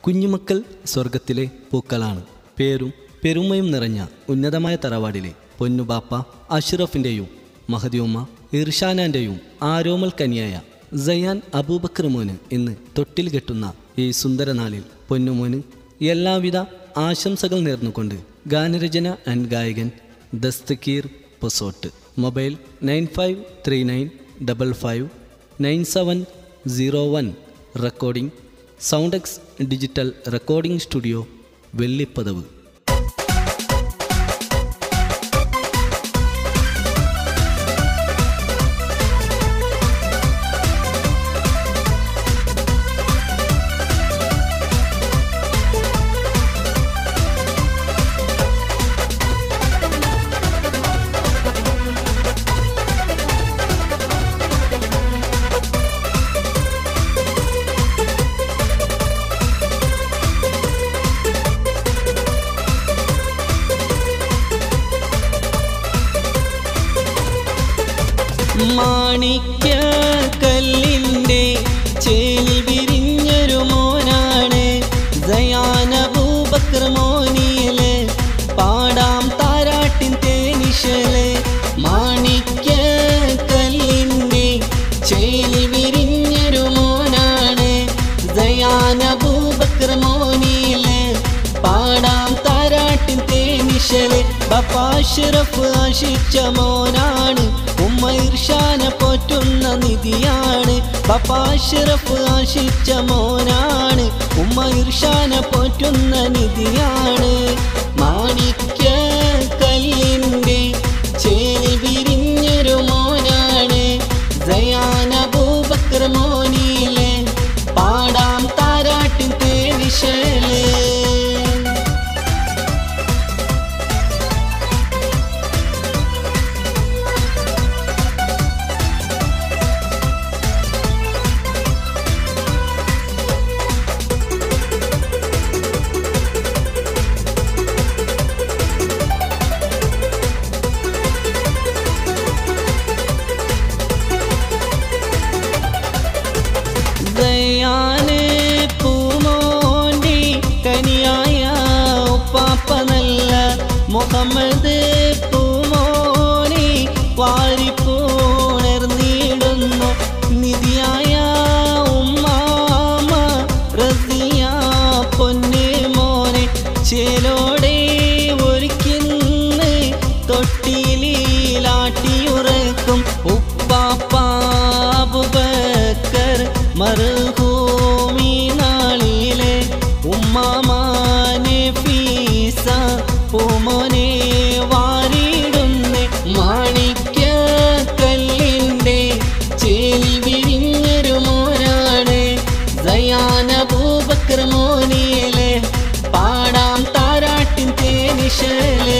കുഞ്ഞുമക്കൾ സ്വർഗത്തിലെ പൂക്കളാണ് പേരും പെരുമയും നിറഞ്ഞ ഉന്നതമായ തറവാടിലെ പൊന്നുബാപ്പ അഷ്റഫിൻ്റെയും മഹദിയുമ്മ ഇർഷാനാൻ്റെയും ആരോമൽ കനിയായ സയാൻ അബൂബക്കർ മോന് ഇന്ന് തൊട്ടിൽ കെട്ടുന്ന ഈ സുന്ദരനാളിൽ പൊന്നുമോന് എല്ലാവിധ ആശംസകൾ നേർന്നുകൊണ്ട് ഗാനരചന ആൻഡ് ഗായകൻ Dasthakeer Posot mobile nine five three nine double five nine seven zero one recording Soundex digital recording studio വെള്ളിപ്പതവ് മാണിക്യ കല്ലിൻ്റെ ചേലി വിരിഞ്ഞൊരു മോനാണ് ദയാനബൂബക്കർ മോനിയില് പാടാം താരാട്ടിൻ തേനിശല് മാണിക്യ കല്ലിൻ്റെ ചേലി വിരിഞ്ഞൊരു മോനാണ് ദയാനബൂബക്കർ മോനിയില് പാടാം താരാട്ടിൻ തേനിശല് ബപ്പാഷിറഫ് ആശിച്ച മോനാണ് ഉമ്മ ഇർഷാന പോറ്റുന്ന നിധിയാണ് ബപ്പാഷിറഫ് ആശിച്ച മോനാണ് ഉമ്മ ഇർഷാന പോറ്റുന്ന നിധിയാണ് മാണിക്യ കല്ലിൻ്റെ ചേലി വിരിഞ്ഞൊരു മോനാണ് ദയാനബൂബക്കർ മോനിയിലെ പാടാം താരാട്ടിൻ തേനിശലേ ദയാന് പൂമോണ്ടി കനിയായ ഉപ്പാപ്പ നല്ല മുഹമ്മദ് പൂമോനി വാരിപ്പൂണർന്നിടുന്നു നിധിയായ ഉമ്മാമ റസിയ പൊന്ന് മോനെ ചേലോടെ ഒരുക്കിന്ന് തൊട്ടിലാട്ടിയുറക്കും ഉപ്പാപ്പാബുബക്കർ മറുഭൂമി നാളിലെ ഉമ്മാമാനെ ഫീസ പൂമോനെ വാരിടുന്ന് മാണിക്യ കല്ലിൻ്റെ ചേലി വിരിഞ്ഞൊരു മോനാണ് ദയാനബൂബക്കർ മോനിയിലെ പാടാം താരാട്ടിൻ തേനിശലേ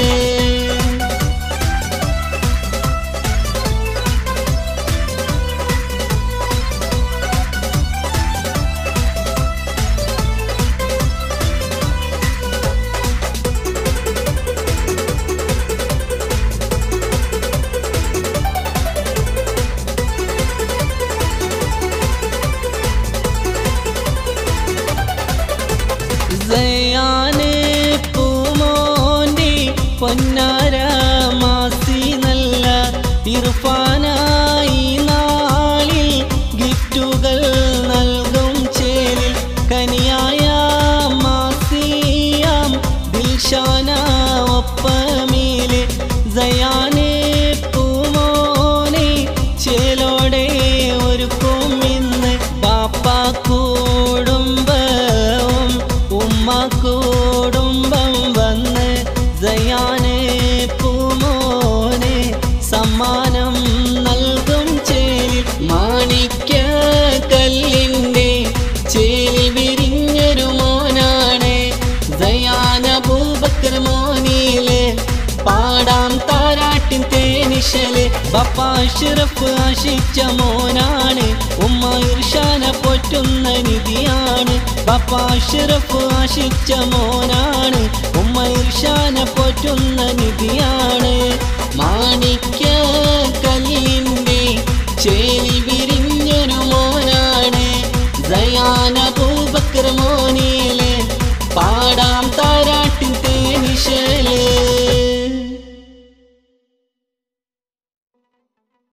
സയാന് പൂമോന്റെ പൊന്നാര മാസി നല്ല ഇർഫാനായി നാളിൽ ഗിഫ്റ്റുകൾ നൽകും ചേലിൽ കനിയായ മാസിയാം ദിൽഷാന ഒപ്പമീല് സയാന് പൂമോനെ ചേലോടെ ഒരുക്കും ഇന്ന് ബാപ്പ കൂടുംബവും ഉമ്മ കൂടുംബം വന്ന് ദയാനെ പൂമോനെ സമ്മാനം നൽകും ചേലിൽ മാണിക്യ കല്ലിൻ്റെ ചേലി വിരിഞ്ഞൊരു മോനാണ് ദയാനബൂബക്കർ മോനിയിലെ പാടാം താരാട്ടിൻ തേനിശല് ബപ്പാഷിറഫ് ആശിച്ച മോനാണ് ഉമ്മ ഇർഷാന പോറ്റുന്ന നിധിയാണ് ബപ്പാഷിറഫ് ആശിച്ച മോനാണ് ഉമ്മ ഇർഷാന പോറ്റുന്ന നിധിയാണ് മാണിക്യ കല്ലിൻ്റെ ചേലി വിരിഞ്ഞൊരു മോനാണ് ദയാനബൂബക്കർ മോനിയിലെ പാടാം താരാട്ടിൻ തേനിശല്